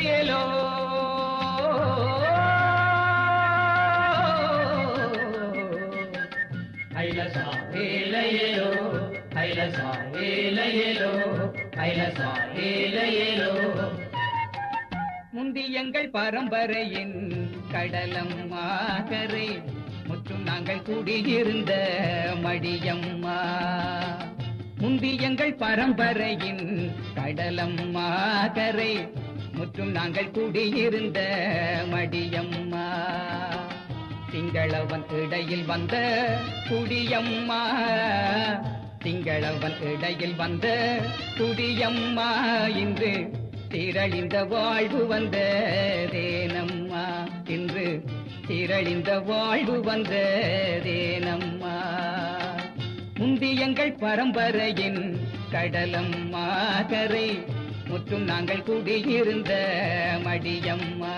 ஏலேலோ ஐலசா ஏலேலோ ஐலசா ஏலேலோ ஐலசா ஏலேலோ முந்தி எங்கள் பரம்பரையின் கடலம்மா கரை முற்றும் நாங்கள் குடியிருந்த மடியம்மா முந்தி எங்கள் பரம்பரையின் கடலம்மா கரை முற்றும் நாங்கள் குடியிருந்த மடியம்மா திங்களவன் இடையில் வந்த குடியம்மா திங்களவன் இடையில் வந்த குடியம்மா இன்று திரளிந்த வாழ்வு வந்த தேனம்மா இன்று திரளிந்த வாழ்வு வந்த தேனம்மா முந்தி எங்கள் பரம்பரையின் கடலம்மா கரை முற்றும் நாங்கள் குடியிருந்த மடியம்மா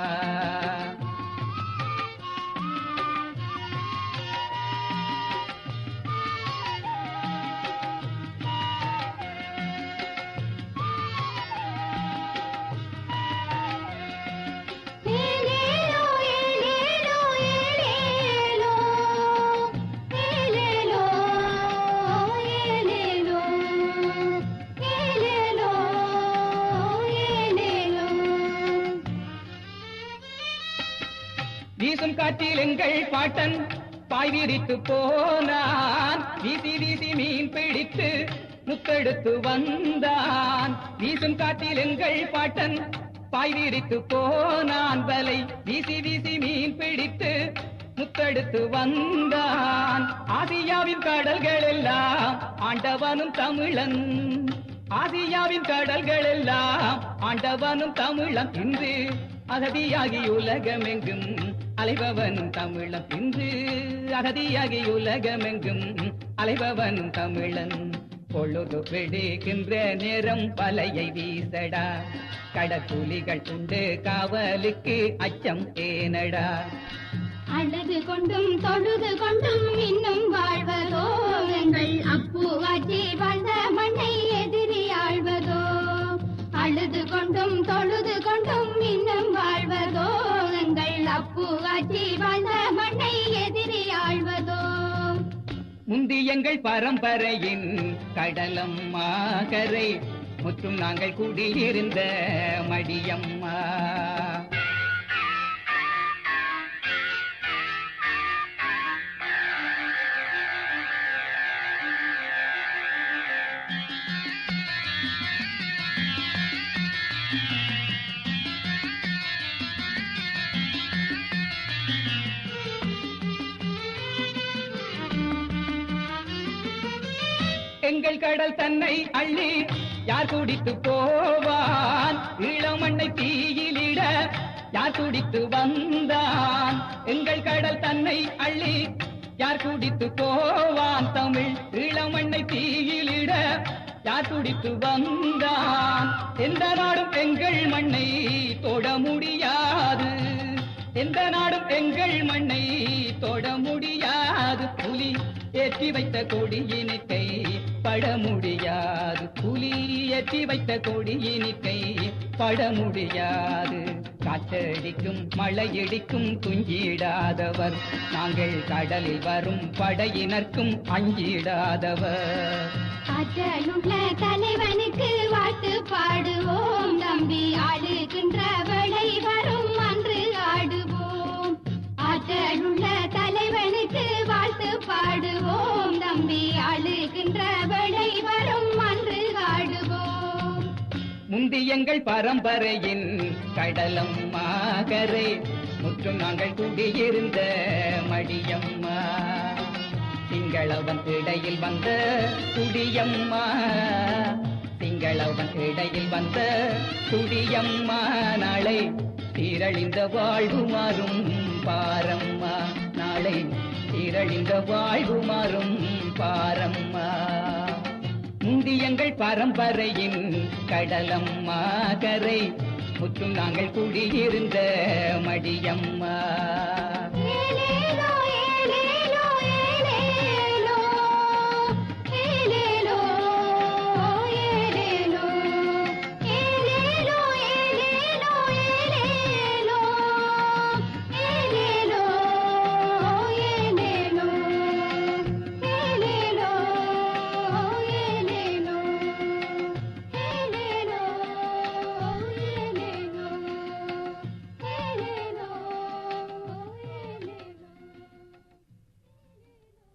ஏலேலோ ஏலேலோ ஏலேலோ ஏலேலோ ஏலேலோ ஏலேலோ ஏலேலோ வீசும் காற்றில் எங்கள் பாட்டன் பாய் விரித்து போனான் வீசி வீசி மீன் பிடித்து முத்தெடுத்து வந்தான் வீசும் காற்றில் எங்கள் பாட்டன் பாய் விரித்து போனான் வலை வீசி வீசி மீன் பிடித்து முத்தெடுத்து வந்தான் ஆசியாவின் கடல்கள் எல்லாம் ஆண்டவனும் தமிழன் ஆசியாவின் கடல்கள் எல்லாம் ஆண்டவனும் தமிழன் இன்று அகதியாகி உலகமெங்கும் அலைபவன் தமிழன் இன்று அகதியாகி உலகமெங்கும் அலைபவன் தமிழன் பொழுது விடுகின்ற நேரம் வலையை வீசடா கடற்குலிகள் உண்டு காவலுக்கு அச்சம் ஏனடா அழுது கொண்டும் தொழுது கொண்டும் இன்னும் வாழ்வதோ எங்கள் அப்பு ஆட்சி வாழ்ந்த மண்ணை எதிரி ஆழ்வதோ அழுது கொண்டும் தொழுது கொண்டும் இன்னும் வாழ்வதோ எங்கள் அப்பு ஆட்சி வாழ்ந்த மண்ணை எதிரி ஆழ்வதோ முந்தி எங்கள் பரம்பரையின் கடலம்மா கரை முற்றும் நாங்கள் குடியிருந்த மடியம்மா எங்கள் கடல் தன்னை அள்ளி யார் குடித்து போவான் ஈழமண்ணை தீயிலிட யார் குடித்து வந்தான் எங்கள் கடல் தன்னை அள்ளி யார் குடித்து போவான் தமிழ் ஈழமண்ணை தீயிலிட யார் குடித்து வந்தான் எந்த நாடும் எங்கள் மண்ணை தொட முடியாது எந்த நாடும் எங்கள் மண்ணை தொட முடியாது புலி ஏற்றி வைத்த கொடியினை கை பட முடியாது புலி ஏற்றி வைத்த கொடியினை பட முடியாது காற்றடிக்கும் மழையடிக்கும் துஞ்சிடாதவர் நாங்கள் கடலில் வரும் படையினர்க்கும் அஞ்சிடாதவர் ஆற்றலுள்ள தலைவனுக்கு வாழ்த்து பாடுவோம் நம்பி ஆளுகின்ற வேளை வரும் அன்று ஆடுவோம் ஆற்றலுள்ள தலைவனுக்கு வாழ்த்து பாடுவோம் நம்பி ஆளுகின்ற வேளை வரும் அன்று ஆடுவோம் முந்தி எங்கள் பரம்பரையின் கடலம்மா கரை முற்றும் நாங்கள் குடியிருந்த மடியம்மா திங்களவன் இடையில் வந்த குடியம்மா திங்களவன் இடையில் வந்த குடியம்மா நாளை சீரழிந்த வாழ்வு மாறும் பாரம்மா நாளை சீரழிந்த வாழ்வு மாறும் பாரம்மா முந்தி எங்கள் பரம்பரையின் கடலம்மா கரை முற்றும் நாங்கள் குடியிருந்த மடியம்மா ஏலேலோ